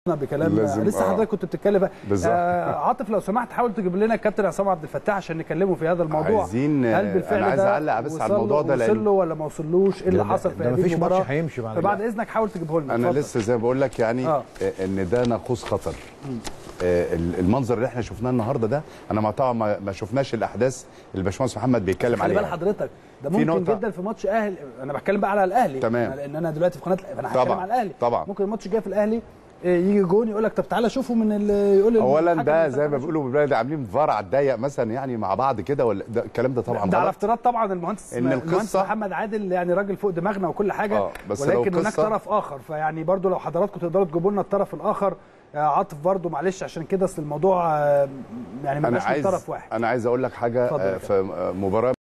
بكلام لازم- لسه آه. حضرتك كنت بتتكلم بالظبط. آه عاطف لو سمحت حاول تجيب لنا الكابتن عصام عبد الفتاح عشان نكلمه في هذا الموضوع عايزين- هل بالفعل أنا عايز ده أعلق بس على وصل الموضوع له- ده لأن- وصل له ولا ما وصلوش ايه اللي ده- حصل في ده هذه مفيش ماتش المباراه هيمشي بعد فبعد كده. اذنك حاول تجيبه لنا انا اتفضل. لسه زي ما بقول لك يعني آه. آه. ان ده ناقوس خطر آه ال- المنظر اللي احنا شفناه النهارده ده انا ما طبعا ما ما شفناش الاحداث اللي باشمهندس محمد بيتكلم خلي بال عليها حضرتك ده في ممكن نقطة. جدا في ماتش اهلي انا بتكلم بقى على الاهلي تمام. لان انا دلوقتي في قناه انا هتكلم طبعاً. على الاهلي طبعاً. ممكن الماتش الجاي في الاهلي آه، يجي جون يقول لك طب تعالى شوفه من ال- يقول اولا الحكم ده بتاع زي ما تعالى بيقولوا بالبلد عاملين فار على الضيق مثلا يعني مع بعض كده ولا ده الكلام ده طبعا ده على غلط افتراض طبعا المهندس إن المهندس القصة- محمد عادل يعني راجل فوق دماغنا وكل حاجه آه، بس لو ولكن هناك قصة- طرف اخر فيعني برضو لو حضراتكم تقدروا تجيبوا لنا الطرف الاخر آه، عاطف برضو معلش عشان كده اصل الموضوع آه، يعني ما انا بقاش من عايز طرف واحد انا عايز اقول لك حاجه اتفضل يا آه، في آه، مباراه